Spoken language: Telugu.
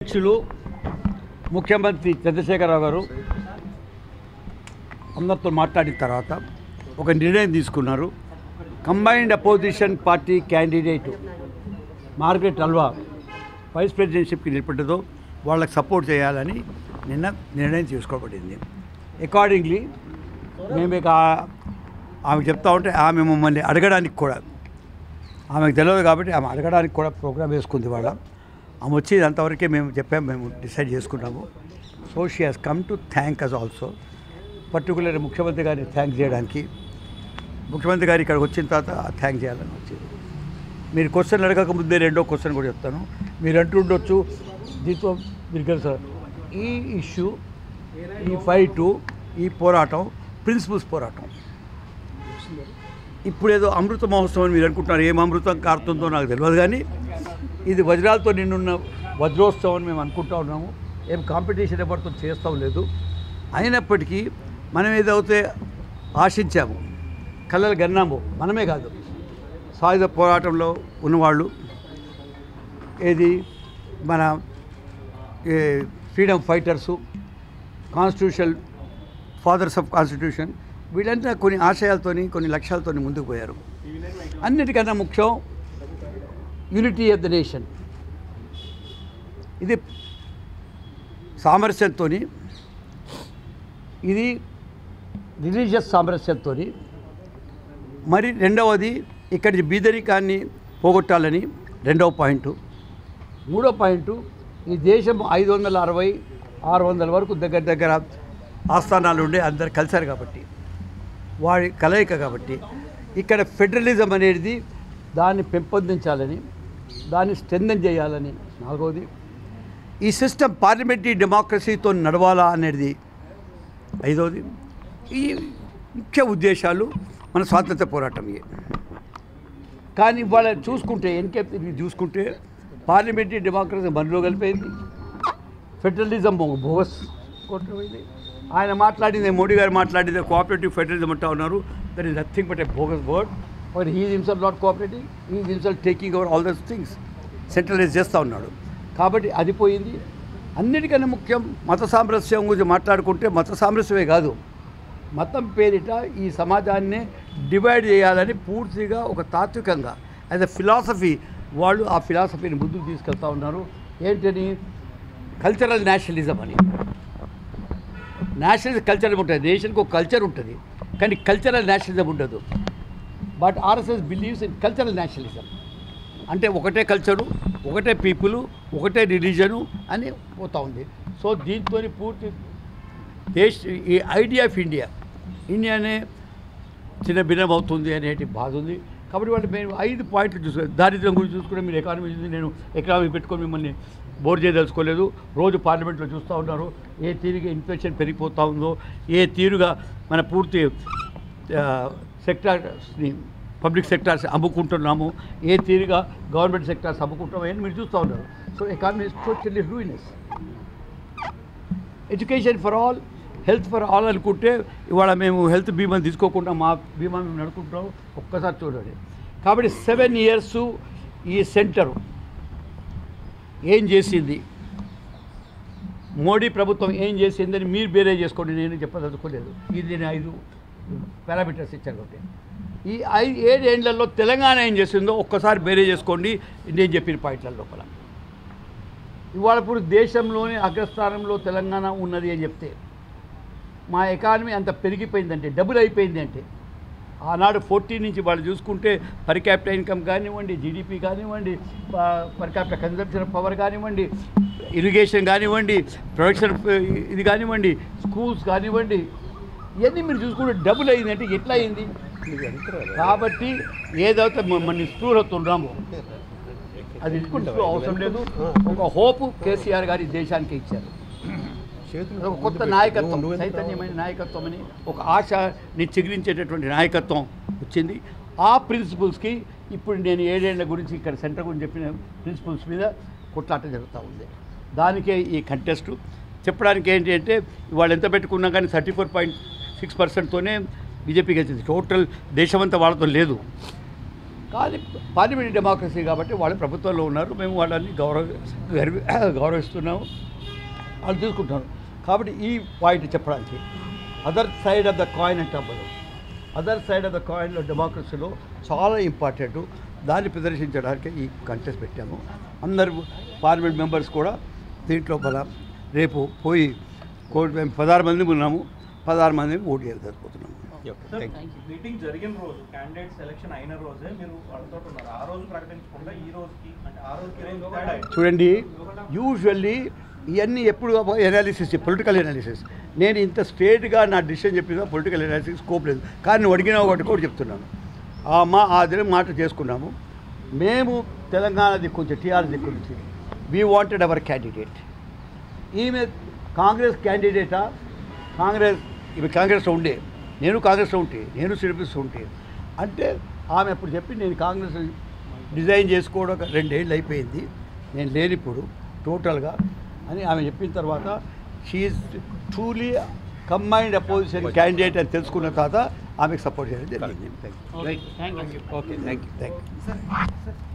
అధ్యక్షులు ముఖ్యమంత్రి చంద్రశేఖరరావు గారు అందరితో మాట్లాడిన తర్వాత ఒక నిర్ణయం తీసుకున్నారు combined opposition party candidate Margaret Alva vice ప్రెసిడెన్షిప్కి నిలబడ్డదో వాళ్ళకి సపోర్ట్ చేయాలని నిన్న నిర్ణయం తీసుకోబడింది అకార్డింగ్లీ మేము ఇక ఆమె చెప్తా ఉంటే ఆమె మమ్మల్ని అడగడానికి కూడా ఆమెకు తెలియదు కాబట్టి ఆమె అడగడానికి కూడా ప్రోగ్రామ్ వేసుకుంది వాళ్ళ ఆమె వచ్చి అంతవరకే మేము చెప్పాము మేము డిసైడ్ చేసుకున్నాము so she has come to thank us also particular ముఖ్యమంత్రి గారిని థ్యాంక్ చేయడానికి ముఖ్యమంత్రి గారు ఇక్కడికి వచ్చిన తర్వాత థ్యాంక్ చేయాలని వచ్చింది మీరు క్వశ్చన్ అడగక ముందే రెండో క్వశ్చన్ కూడా చెప్తాను మీరు అంటుండొచ్చు దీంతో మీరు తెలుసా ఈ ఇష్యూ ఈ ఫైటు ఈ పోరాటం ప్రిన్సిపల్స్ పోరాటం ఇప్పుడు ఏదో అమృత మహోత్సవం అని మీరు అనుకుంటున్నారు ఏం అమృతం కారుతుందో నాకు తెలియదు కానీ ఇది వజ్రాలతో నిన్నున్న వజ్రోత్సవం అని మేము అనుకుంటా ఉన్నాము ఏం కాంపిటీషన్ ఎవరితో చేస్తాం లేదు అయినప్పటికీ మనం ఏదైతే ఆశించాము కళ్ళలు గన్నాము మనమే కాదు సాయుధ పోరాటంలో ఉన్నవాళ్ళు ఏది మన freedom fighters constitution fathers of constitution వీళ్ళంతా కొన్ని ఆశయాలతోని కొన్ని లక్ష్యాలతోని ముందుకు పోయారు అన్నిటికన్నా ముఖ్యం యూనిటీ ఆఫ్ ద నేషన్ ఇది సామరస్యంతో ఇది రిలీజియస్ సామరస్యంతో మరి రెండవది ఇక్కడి బీదరికాన్ని పోగొట్టాలని రెండవ పాయింట్ మూడో పాయింట్ ఈ దేశం ఐదు వందల అరవై ఆరు వందల వరకు దగ్గర దగ్గర ఆస్థానాలు ఉండే అందరు కలిశారు కాబట్టి వారి కలయిక కాబట్టి ఇక్కడ ఫెడరలిజం అనేది దాన్ని పెంపొందించాలని దాన్ని స్ట్రెంథన్ చేయాలని నాలుగవది ఈ సిస్టమ్ పార్లమెంటరీ డెమోక్రసీతో నడవాలా అనేది ఐదవది ఈ ముఖ్య ఉద్దేశాలు మన స్వాతంత్ర పోరాటం ఇవే కానీ ఇవాళ చూసుకుంటే ఎన్కే తిరిగి చూసుకుంటే పార్లమెంటరీ డెమోక్రసీ మనలో కలిపోయింది ఫెడరలిజం ఒక బోగస్ కొట్టమైంది ఆయన మాట్లాడింది మోడీ గారు మాట్లాడింది కోఆపరేటివ్ ఫెడరలిజం అంటా ఉన్నారు there is nothing but a bogus word but he himself not cooperating he himself taking over all those things centralize చేస్తూ ఉన్నాడు కాబట్టి అది పోయింది అన్నిటికన్నా ముఖ్యం మత సామరస్యం గురించి మాట్లాడుకుంటే మత సామరస్యమే కాదు మతం పేరిట ఈ సమాజాన్ని డివైడ్ చేయాలని పూర్తిగా ఒక తాత్వికంగా యాజ్ అ ఫిలాసఫీ వాళ్ళు ఆ ఫిలాసఫీని ముందుకు తీసుకెళ్తా ఉన్నారు ఏంటని కల్చరల్ నేషనలిజం అని నేషనలిజం కల్చర్ ఉంటుంది నేషన్కి ఒక కల్చర్ ఉంటుంది కానీ కల్చరల్ నేషనలిజం ఉండదు but RSS believes in cultural nationalism అంటే ఒకటే కల్చరు ఒకటే పీపుల్ ఒకటే రిలీజను అని పోతా ఉంది సో దీంతో పూర్తి దేశ ఈ ఐడియా ఆఫ్ ఇండియా ఇండియానే చిన్న భిన్నం అవుతుంది అనేటి బాధ ఉంది కాబట్టి వాళ్ళు మేము ఐదు పాయింట్లు చూసుకోవాలి దారిద్ర్యం గురించి చూసుకుంటే మీరు ఎకానమీ చూసి నేను ఎకనామీ పెట్టుకొని మిమ్మల్ని బోర్ చేయదలుచుకోలేదు రోజు పార్లమెంట్లో చూస్తూ ఉన్నారు ఏ తీరుగా ఇన్ఫ్లేషన్ పెరిగిపోతూ ఉందో ఏ తీరుగా మన పూర్తి సెక్టార్స్ని పబ్లిక్ సెక్టార్స్ అమ్ముకుంటున్నాము ఏ తీరుగా గవర్నమెంట్ సెక్టార్స్ అమ్ముకుంటున్నామని మీరు చూస్తూ ఉన్నారు so economy is totally ruinous education for all health for all అనుకుంటే ఇవాళ మేము హెల్త్ బీమా తీసుకోకుండా మా బీమా మేము నడుకుంటాం ఒక్కసారి చూడండి కాబట్టి సెవెన్ ఇయర్స్ ఈ సెంటరు ఏం చేసింది మోడీ ప్రభుత్వం ఏం చేసిందని మీరు బేరే చేసుకోండి నేను చెప్పదలుచుకోలేదు ఇది నేను ఐదు పారామీటర్స్ ఇచ్చాను కాబట్టి ఈ ఐదు ఏడేళ్లలో తెలంగాణ ఏం చేసిందో ఒక్కసారి బేరే చేసుకోండి నేను చెప్పిన పాయింట్ల లోపల ఇవాళ ఇప్పుడు దేశంలోనే అగ్రస్థానంలో తెలంగాణ ఉన్నది అని చెప్తే మా ఎకానమీ అంత పెరిగిపోయిందంటే డబుల్ అయిపోయింది అంటే ఆనాడు ఫోర్టీన్ నుంచి వాళ్ళు చూసుకుంటే పర్ క్యాపిటల్ ఇన్కమ్ కానివ్వండి జీడిపి కానివ్వండి పర్ క్యాపిటల్ కన్జంప్షన్ పవర్ కానివ్వండి ఇరిగేషన్ కానివ్వండి ప్రొడక్షన్ ఇది కానివ్వండి స్కూల్స్ కానివ్వండి ఇవన్నీ మీరు చూసుకుంటే డబుల్ అయిందంటే ఎట్లా అయింది కాబట్టి ఏదైతే మన స్పృహతున్నామో అది ఇచ్చుకుంటే అవసరం లేదు ఒక హోపు కేసీఆర్ గారి దేశానికి ఇచ్చారు ఒక కొత్త నాయకత్వం చైతన్యమైన నాయకత్వం అని ఒక ఆశని చిగురించేటటువంటి నాయకత్వం వచ్చింది ఆ ప్రిన్సిపల్స్కి ఇప్పుడు నేను ఏడేళ్ల గురించి ఇక్కడ సెంటర్ గురించి చెప్పిన ప్రిన్సిపల్స్ మీద కొట్లాట జరుగుతూ ఉంది దానికే ఈ కంటెస్ట్ చెప్పడానికి ఏంటి అంటే వాళ్ళు ఎంత పెట్టుకున్నా కానీ థర్టీ ఫోర్ పాయింట్ సిక్స్ పర్సెంట్తోనే బీజేపీకి వచ్చింది టోటల్ దేశమంతా వాళ్ళతో లేదు కానీ పార్లమెంట్ డెమోక్రసీ కాబట్టి వాళ్ళు ప్రభుత్వంలో ఉన్నారు మేము వాళ్ళని గౌరవ గర్వి గౌరవిస్తున్నాము వాళ్ళు చూసుకుంటున్నారు కాబట్టి ఈ పాయింట్ చెప్పడానికి other side of the coin అంటే అవ్వదు అదర్ సైడ్ ఆఫ్ ద కాయిన్లో డెమోక్రసీలో చాలా ఇంపార్టెంట్ దాన్ని ప్రదర్శించడానికి ఈ కంటెస్ట్ పెట్టాము అందరు పార్లమెంట్ మెంబర్స్ కూడా దీంట్లో బల రేపు పోయి కోటి మేము పదహారు మంది ఉన్నాము పదహారు మంది ఓటు చేయకపోతున్నాము సార్, మీటింగ్ జరిగిన రోజు క్యాండిడేట్ సెలక్షన్ అయిన రోజే మీరు వాళ్ళతో ఉన్నారు ఆ రోజు ప్రకటించకుండా ఈ రోజుకి అంటే ఆ రోజుకి ఈ రోజుకి తేడా ఏంటి? చూడండి యూజువల్లీ ఇవన్నీ ఎప్పుడు ఎనాలిసిస్ పొలిటికల్ ఎనాలిసిస్ నేను ఇంత స్ట్రేట్గా నా డిసిషన్ చెప్పిన పొలిటికల్ ఎనాలిసిస్ స్కోప్ లేదు కానీ నువ్వు అడిగిన ఒకటి కూడా చెప్తున్నాను ఆ మా ఆ దినం మాట చేసుకున్నాము మేము తెలంగాణ దిక్కు నుంచి టీఆర్ దిక్కు నుంచి వీ వాంటెడ్ అవర్ క్యాండిడేట్ ఈమె కాంగ్రెస్ క్యాండిడేటా కాంగ్రెస్ ఈమె కాంగ్రెస్లో ఉండే నేను కాంగ్రెస్లో ఉంటే నేను సిరిపిస్తూ ఉంటే అంటే ఆమె అప్పుడు చెప్పి నేను కాంగ్రెస్ డిజైన్ చేసుకోవడం ఒక రెండేళ్ళు అయిపోయింది నేను లేనిప్పుడు టోటల్గా అని ఆమె చెప్పిన తర్వాత she truly combined opposition candidate అని తెలుసుకున్న తర్వాత ఆమెకు సపోర్ట్ చేయడం జరిగింది thank you okay thank you thank you